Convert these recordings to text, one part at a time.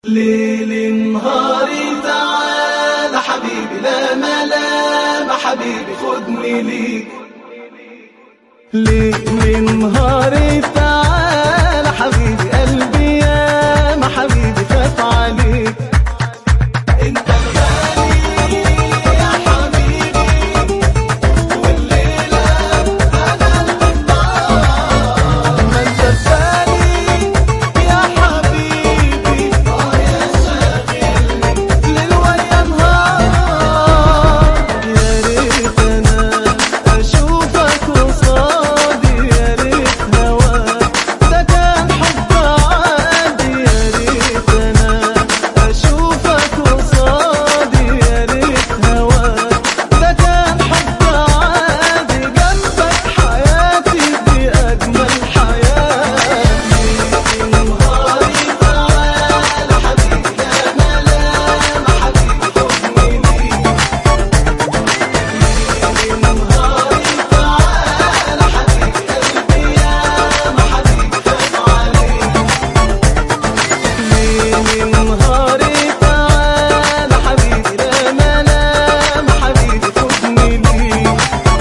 ليل نهاري تعال حبيبي لا ملام حبيبي خدني ليك ليل نهاري تعال حبيبي قلبي يا ما حبيبي خاف عليك انت الغالي يا حبيبي والليلة انا الغدار ما انت الثاني يا حبيبي اه يا شاغلني ليل ويا نهار يا ريت انا اشوفك قصادي يا ريت هواك ده كان حب عادي يا ريت انا اشوفك قصادي يا ريت هواك ده كان حب عادي جنبك حياتي دي اجمل حياه نهاري تعال حبيبي يا ملام حبيبي خدني ليك نهاري تعال حبيبي قلبي يا ما حبيبي خاف عليك ليل نهاري تعال حبيبي لا ملام حبيبي خدني ليك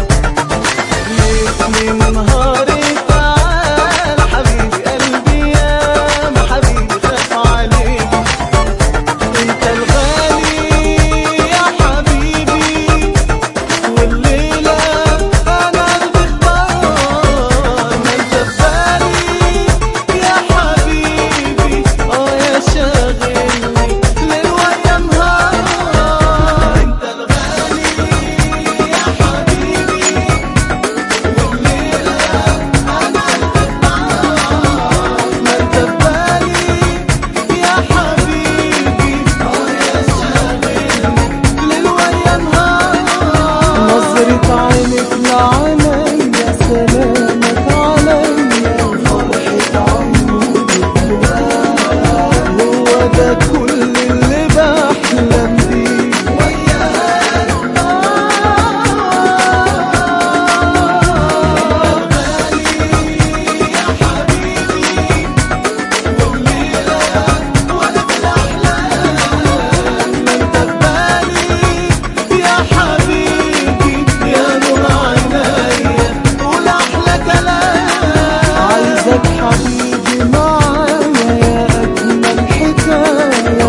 ليل نهاري تعال حبيبي قلبي يا ما حبيبي خاف عليك انت الغالي يا حبيبي والليلة أنا اللي اختار ما انت ببالي يا حبيبي اه يا شاغلني ليل ويا نهار انت الغالي يا حبيبي والليلة أنا اللي اختار ما انت ببالي يا حبيبي اه يا شاغلني ليل ويا نهار نظرة عينك لعينيا سلامك عليا وفرحة عمري هو ده كل اللي بحلم بيه وياك غالي يا حبيبي والليلة وأنا بالأحلام ما انت ببالي يا حبيبي يا نور عينيا قول احلى كلام عايزك حبيبي معايا يا اجمل حكايه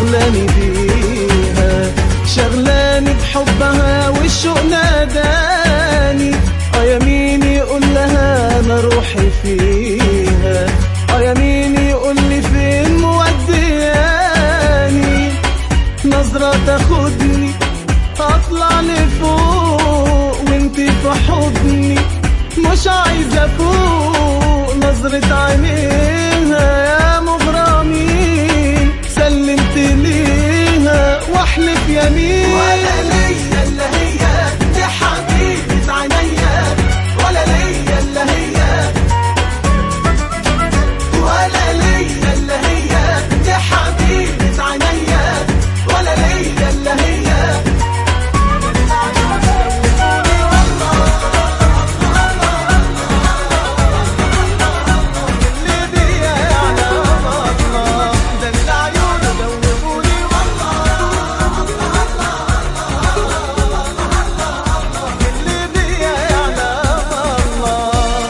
شغلاني بيها شغلاني بحبها والشوق ناداني اه يا مين يقول لها انا روحي فيها اه يا مين يقول لي فين مودياني نظرة تاخدني اطلع لفوق وانتي في حضني مش عايزة فوق نظرة عينيها يا مغرمين سلمت ليها واحلف يمين ولا ليا الا هي دي حبيبة عينيا ولا ليا الا هي ولا ليا الا هي دي حبيبة عينيا ولا ليا الا هي اللي بيا يعلم الله ده اللي عيونه دوبوني والله اللي بيا يعلم الله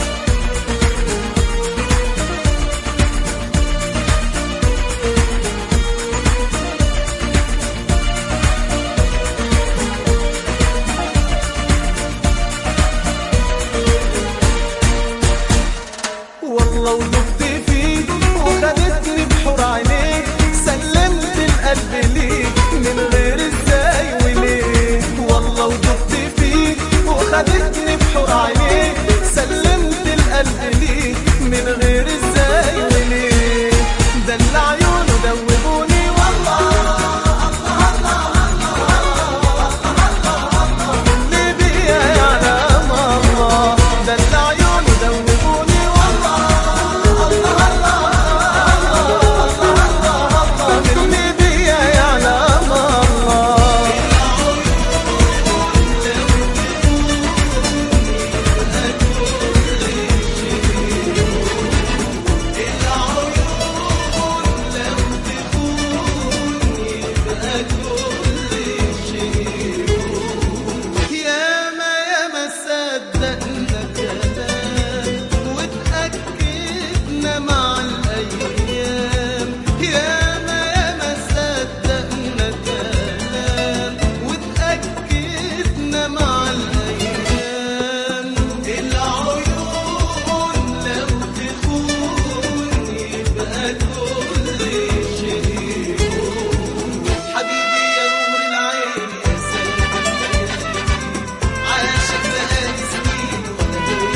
والله ودقت فيك وخدتني بحور عينيك سلمت القلب ليك من غير ازاي وليه والله ودقت فيك وخدتني بحور عينيك سلمت القلب ليك من غير ازاي وليه ده اللي عيونه دوبوني والله اللي بيا يعلم الله ده اللي عيونه دوبوني والله اللي بيا يعلم الله ياما ياما صدقنا كلام واتأكدنا مع الأيام ياما ياما صدقنا كلام واتأكدنا مع الأيام العيون لو تخون يبقى كل شيء حبيبي يا نور العين يا سلام عاشق بقالي سنين وانا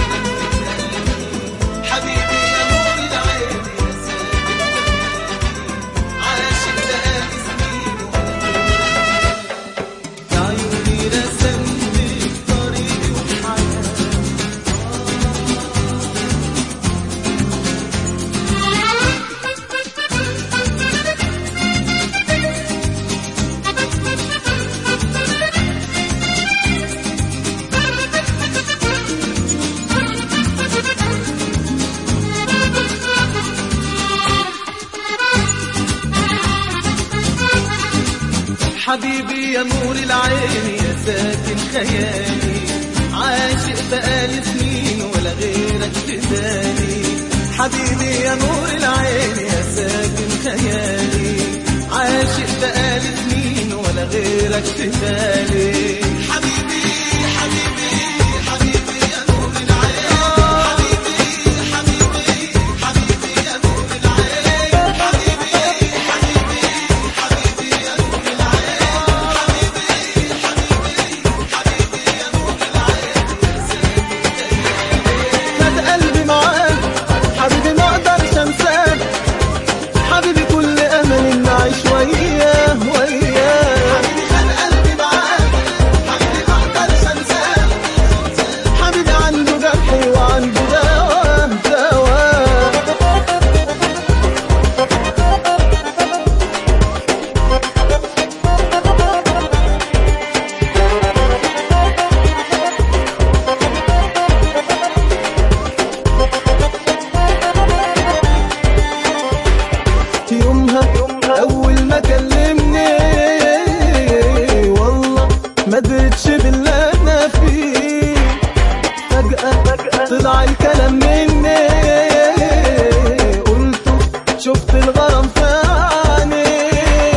غيرك حبيبي يا نور العين يا سلام عاشق بقالي سنين وانا غيرك يا عيوني رسمت طريقي وحياتي حبيبي يا نور العين يا ساكن خيالي عاشق بقالي سنين ولا غيرك في بالي حبيبي يا نور العين يا ساكن خيالي عاشق بقالي سنين ولا غيرك في بالي حبيبي حبيبي حبيبي يا نور العين حبيبي حبيبي حبيبي يا نور العين حبيبي حبيبي حبيبي يا نور العين حبيبي حبيبي حبيبي يا نور العين خد قلبي معاك حبيبي ما اقدرش انساك حبيبي كل امل ان اعيش وياه وياه حبيبي خد قلبي معاك حبيبي ما اقدرش انساك حبيبي عنده جرحي وعنده دواء دواء يومها اول ما كلمني والله ما درتش باللي انا فيه فجأة طلع الكلام مني قلت شفت الغرام في عيني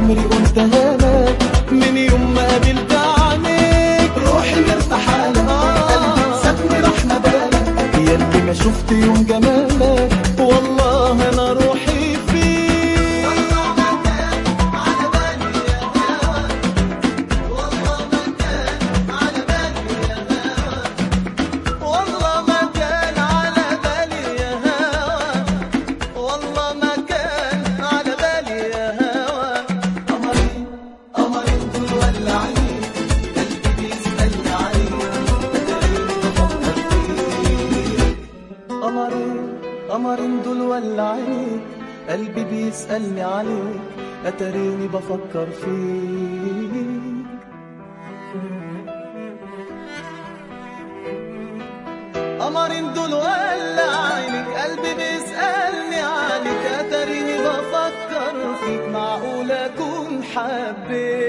عمري قلتها لك من يوم ما قابلت عينيك روحي مرتاحة لك قلبي سابني راح ما بالك يا اللي ما شفت يوم جمالك والله انا روحي فيك والله ما كان على بالي يا هوا والله ما كان على بالي يا هوا والله ما كان على بالي يا هوا والله ما كان على بالي يا هوا قمرين قمرين دول ولعين قلبي بيسألني عليك بفكر فيك قمرين قمرين دول ولعين قلبي بيسألني عليك أتريني بفكر فيك قمرين دول ولا عينك قلبي بيسألني عليك أتريني بفكر فيك معقول أكون حبيت